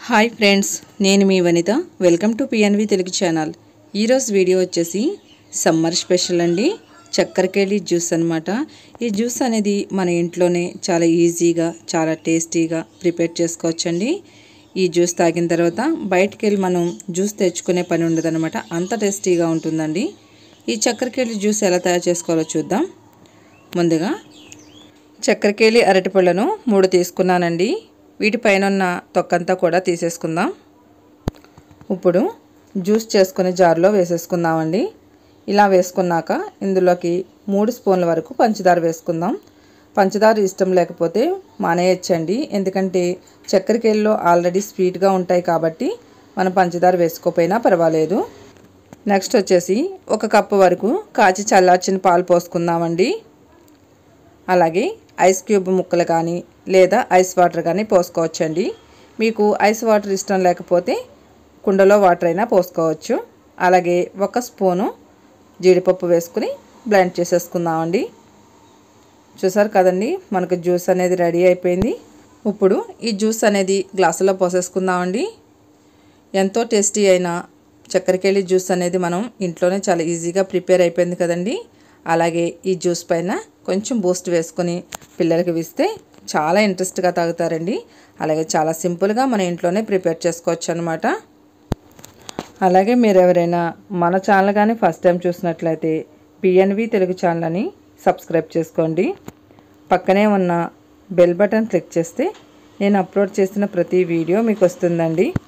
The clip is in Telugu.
హాయ్ ఫ్రెండ్స్ నేను మీ Vanitha welcome to PNV Telugu channel ఈరోజు వీడియో వచ్చేసి సమ్మర్ స్పెషల్ అండి చక్కెరకేళి జ్యూస్ అన్నమాట ఈ జ్యూస్ అనేది మన ఇంట్లోనే చాలా ఈజీగా చాలా టేస్టీగా ప్రిపేర్ చేసుకోవచ్చండి ఈ జ్యూస్ తాగిన తర్వాత బయటికి వెళ్ళి మనం జ్యూస్ తెచ్చుకునే పని ఉండదన్నమాట అంత టేస్టీగా ఉంటుందండి ఈ చక్కెరకేళి జ్యూస్ ఎలా తయారు చేసుకోవాలో చూద్దాం ముందుగా చక్కెరకేళి అరటిపళ్ళను మూడు తీసుకున్నానండి వీటిపైన ఉన్న తొక్కంతా కూడా తీసేసుకుందాం ఇప్పుడు జ్యూస్ చేసుకునే జార్లో వేసేసుకుందామండి ఇలా వేసుకున్నాక ఇందులోకి మూడు స్పూన్ల వరకు పంచదార వేసుకుందాం పంచదార ఇష్టం లేకపోతే మానేయచ్చండి ఎందుకంటే చక్కెరకేళిలో ఆల్రెడీ స్వీట్గా ఉంటాయి కాబట్టి మనం పంచదార వేసుకోకపోయినా పర్వాలేదు నెక్స్ట్ వచ్చేసి ఒక కప్పు వరకు కాచి చల్లార్చిన పాలు పోసుకుందామండి అలాగే ఐస్ క్యూబ్ ముక్కలు కానీ లేదా ఐస్ వాటర్ కానీ పోసుకోవచ్చండి మీకు ఐస్ వాటర్ ఇష్టం లేకపోతే కుండలో వాటర్ అయినా పోసుకోవచ్చు అలాగే ఒక స్పూను జీడిపప్పు వేసుకుని బ్లెండ్ చేసేసుకుందామండి చూసారు కదండి మనకు జ్యూస్ అనేది రెడీ అయిపోయింది ఇప్పుడు ఈ జ్యూస్ అనేది గ్లాసులో పోసేసుకుందామండి ఎంతో టేస్టీ అయిన చక్కెరకేళి జ్యూస్ అనేది మనం ఇంట్లోనే చాలా ఈజీగా ప్రిపేర్ అయిపోయింది కదండి అలాగే ఈ జ్యూస్ పైన కొంచెం బూస్ట్ వేసుకొని పిల్లలకి ఇస్తే చాలా ఇంట్రెస్ట్గా తాగుతారండి అలాగే చాలా సింపుల్గా మన ఇంట్లోనే ప్రిపేర్ చేసుకోవచ్చు అనమాట అలాగే మీరు ఎవరైనా మన ఛానల్ కానీ ఫస్ట్ టైం చూసినట్లయితే పిఎన్వి తెలుగు ఛానల్ని సబ్స్క్రైబ్ చేసుకోండి పక్కనే ఉన్న బెల్ బటన్ క్లిక్ చేస్తే నేను అప్లోడ్ చేసిన ప్రతి వీడియో మీకు వస్తుందండి